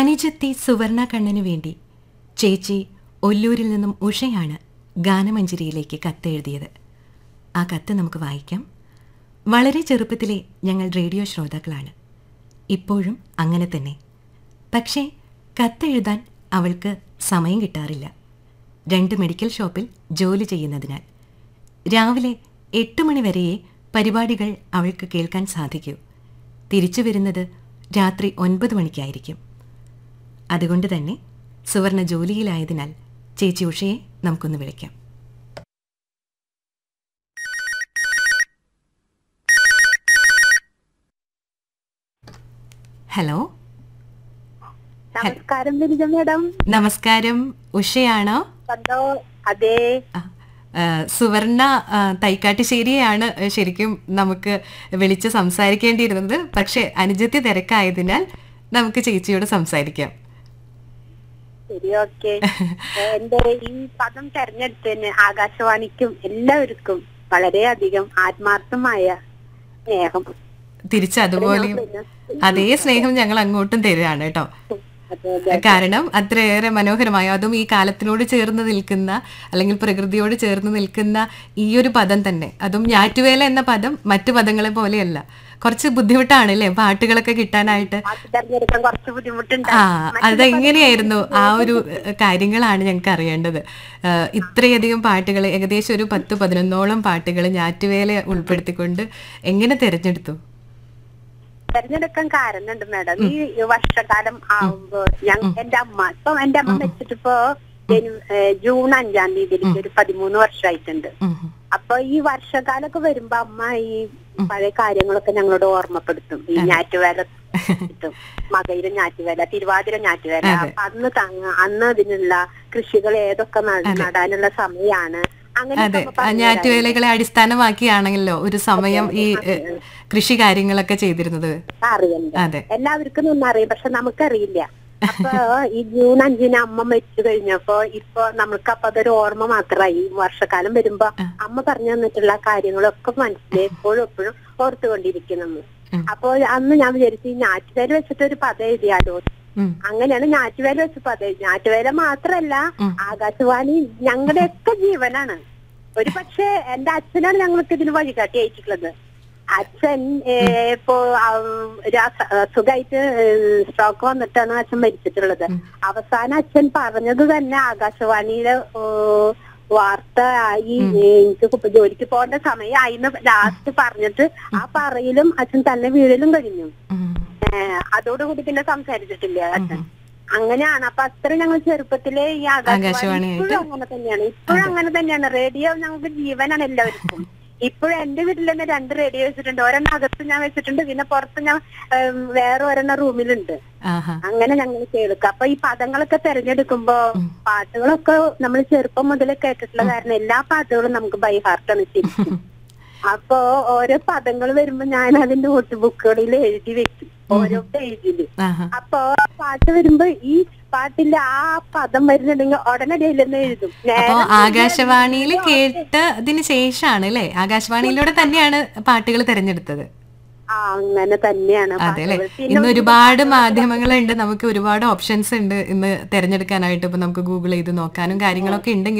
അനുജത്തി സുവർണ കണ്ണനു വേണ്ടി ചേച്ചി ഒല്ലൂരിൽ നിന്നും ഉഷയാണ് ഗാനമഞ്ജരിയിലേക്ക് കത്തെഴുതിയത് ആ കത്ത് നമുക്ക് വായിക്കാം വളരെ ചെറുപ്പത്തിലെ ഞങ്ങൾ റേഡിയോ ശ്രോതാക്കളാണ് ഇപ്പോഴും അങ്ങനെ തന്നെ പക്ഷേ കത്തെഴുതാൻ അവൾക്ക് സമയം കിട്ടാറില്ല രണ്ട് മെഡിക്കൽ ഷോപ്പിൽ ജോലി ചെയ്യുന്നതിനാൽ രാവിലെ എട്ട് മണി വരെയേ പരിപാടികൾ അവൾക്ക് കേൾക്കാൻ സാധിക്കൂ തിരിച്ചു വരുന്നത് രാത്രി ഒൻപത് മണിക്കായിരിക്കും അതുകൊണ്ട് തന്നെ സുവർണ ജോലിയിലായതിനാൽ ചേച്ചി ഉഷയെ നമുക്കൊന്ന് വിളിക്കാം ഹലോ നമസ്കാരം ബിരിജ മേഡം നമസ്കാരം ഉഷയാണോ കണ്ടോ അതെ ആ, ആ, സുവർണ ആ, തൈക്കാട്ടുശ്ശേരിയെയാണ് ശരിക്കും നമുക്ക് വിളിച്ച് സംസാരിക്കേണ്ടിയിരുന്നത് പക്ഷെ അനുജത്തി തിരക്കായതിനാൽ നമുക്ക് ചേച്ചിയോട് സംസാരിക്കാം ശരി ഓക്കെ എന്റെ ഈ പദം തെരഞ്ഞെടുത്തതിന് ആകാശവാണിക്കും എല്ലാവർക്കും വളരെയധികം ആത്മാർത്ഥമായ സ്നേഹം തിരിച്ച് അതുപോലെയും അതേ സ്നേഹം ഞങ്ങൾ അങ്ങോട്ടും തരികയാണ് കേട്ടോ അതെ അതെ കാരണം അത്രയേറെ മനോഹരമായ അതും ഈ കാലത്തിനോട് ചേർന്ന് നിൽക്കുന്ന അല്ലെങ്കിൽ പ്രകൃതിയോട് ചേർന്ന് നിൽക്കുന്ന ഈ ഒരു പദം തന്നെ അതും ഞാറ്റുവേല എന്ന പദം മറ്റു പദങ്ങളെ പോലെയല്ല കുറച്ച് ബുദ്ധിമുട്ടാണ് അല്ലേ പാട്ടുകളൊക്കെ കിട്ടാനായിട്ട് പാട്ട് തെരഞ്ഞെടുക്കാൻ കുറച്ച് ബുദ്ധിമുട്ടുണ്ട് ആ അതെങ്ങനെയായിരുന്നു ആ ഒരു ഏഹ്, കാര്യങ്ങളാണ് ഞങ്ങൾക്ക് അറിയേണ്ടത് ഏഹ്, ഇത്രയധികം പാട്ടുകൾ ഏകദേശം ഒരു പത്ത് പതിനൊന്നോളം പാട്ടുകൾ ഞാറ്റുവേല ഉൾപ്പെടുത്തിക്കൊണ്ട് എങ്ങനെ തിരഞ്ഞെടുത്തു തെരഞ്ഞെടുക്കാൻ കാരണമുണ്ട് മാഡം ഈ വർഷകാലം ആവുമ്പോ ഞാൻ എന്റെ അമ്മ ഇപ്പൊ എന്റെ അമ്മ വെച്ചിട്ടിപ്പോ ജനു- ഏഹ് ജൂൺ അഞ്ചാം തീയതിയിലേക്ക് ഒരു പതിമൂന്ന് വർഷമായിട്ടുണ്ട് ഉം, ഉം. അപ്പൊ ഈ വർഷകാലൊക്കെ വരുമ്പോ അമ്മ ഈ പഴയ കാര്യങ്ങളൊക്കെ ഞങ്ങളോട് ഓർമ്മപ്പെടുത്തും ഈ ഞാറ്റുവേല കിട്ടും മകയിലും ഞാറ്റുവേല തിരുവാതിര ഞാറ്റുവേല അപ്പൊ അന്ന് തങ്ങ അന്ന് അതിനുള്ള കൃഷികൾ ഏതൊക്കെ നടാ- നടാനുള്ള സമയാണ് അങ്ങനെ അതെ ആ ഞാറ്റുവേലകളെ അടിസ്ഥാനമാക്കിയാണല്ലോ ഒരു സമയം ഈ ഏഹ്, കൃഷി കാര്യങ്ങളൊക്കെ ചെയ്തിരുന്നത് അറിയണ്ട അതെ എല്ലാവർക്കും ഒന്നും അറിയാം പക്ഷെ നമുക്കറിയില്ല അപ്പൊ ഈ ജൂൺ അഞ്ചിന് അമ്മ മരിച്ചു കഴിഞ്ഞപ്പോ ഇപ്പൊ നമുക്ക് അപ്പൊ അതൊരു ഓർമ്മ മാത്രമായി ഈ വർഷക്കാലം വരുമ്പോ അമ്മ പറഞ്ഞു തന്നിട്ടുള്ള കാര്യങ്ങളൊക്കെ മനസ്സിലായി എപ്പോഴും എപ്പോഴും ഓർത്തുകൊണ്ടിരിക്കുന്നു ഉം. അപ്പൊ അന്ന് ഞാൻ വിചാരിച്ചു ഈ ഞാറ്റുവേല വെച്ചിട്ട് ഒരു പദം എഴുതിയാലോ ഉം. അങ്ങനെയാണ് ഞാറ്റുവേല വെച്ച് പദം എഴുതി ഞാറ്റുവേല മാത്രല്ല ആകാശവാണി ഞങ്ങളുടെയൊക്കെ ജീവനാണ് ഒരു പക്ഷേ എന്റെ അച്ഛനാണ് ഞങ്ങൾക്ക് ഇതിന് വഴികാട്ടി അയച്ചിട്ടുള്ളത് അച്ഛൻ ഏഹ്, ഇപ്പോ സുഖമായിട്ട് സ്ട്രോക്ക് വന്നിട്ടാണ് അച്ഛൻ മരിച്ചിട്ടുള്ളത് അവസാനം അച്ഛൻ പറഞ്ഞത് തന്നെ ആകാശവാണിയിലെ ഏഹ്, വാർത്ത ഈ എനിക്ക് ഇപ്പൊ ജോലിക്ക് പോകേണ്ട സമയമായിന്ന് ലാസ്റ്റ് പറഞ്ഞിട്ട് ആ പറയിലും അച്ഛൻ തന്നെ വീഴലും കഴിഞ്ഞു ഉം. ഏഹ്, അതോടുകൂടി പിന്നെ സംസാരിച്ചിട്ടില്ല അച്ഛൻ അങ്ങനെയാണ് അപ്പൊ അത്ര ഞങ്ങൾ ചെറുപ്പത്തിലെ ഈ ആകാശവാണി ആകാശവാണിയായിട്ട് ഇപ്പോഴും അങ്ങനെ തന്നെയാണ് ഇപ്പോഴും അങ്ങനെ തന്നെയാണ് റേഡിയോ ഞങ്ങൾക്ക് ജീവനാണ് എല്ലാവർക്കും ഇപ്പോഴും എന്റെ വീട്ടിൽ തന്നെ രണ്ട് റേഡിയോ വെച്ചിട്ടുണ്ട് ഒരെണ്ണം അകത്ത് ഞാൻ വെച്ചിട്ടുണ്ട് പിന്നെ പുറത്ത് ഞാൻ ഏം, വേറെ ഒരെണ്ണം റൂമിലുണ്ട് ആഹാ അങ്ങനെ ഞങ്ങൾ കേൾക്കുക അപ്പൊ ഈ പദങ്ങളൊക്കെ തെരഞ്ഞെടുക്കുമ്പോ പാട്ടുകളൊക്കെ നമ്മൾ ചെറുപ്പം മുതലേ കേട്ടിട്ടുള്ള കാരണം എല്ലാ പാട്ടുകളും നമുക്ക് ബൈ ഹാർട്ടാണ് ശരിക്കും അപ്പൊ ഓരോ പദങ്ങൾ വരുമ്പോ ഞാൻ അതിന്റെ നോട്ട് ബുക്കുകളിൽ എഴുതി വെക്കും ഓരോ പേജില് ആഹാ അപ്പൊ പാട്ട് വരുമ്പോ ഈ പാട്ടിന്റെ ആ പദം വരുന്നുണ്ടെങ്കിൽ ഉടനടി അതിലൊന്ന് എഴുതും അപ്പോ നേരെ ആകാശവാണിയിൽ കേട്ടതിന് ശേഷമാണ് അല്ലേ ആകാശവാണിയിലൂടെ തന്നെയാണ് പാട്ടുകൾ തിരഞ്ഞെടുത്തത് ആ അങ്ങനെ തന്നെയാണ് അതെ അല്ലെ പാട്ടുകൾ. പിന്നെ ഇന്ന് ഒരുപാട് മാധ്യമങ്ങളുണ്ട് നമുക്ക് ഒരുപാട് ഓപ്ഷൻസ് ഉണ്ട് ഇന്ന് തിരഞ്ഞെടുക്കാനായിട്ട് ഇപ്പൊ നമുക്ക് ഗൂഗിൾ ചെയ്ത് നോക്കാനും കാര്യങ്ങളൊക്കെ ഉണ്ടെങ്കിൽ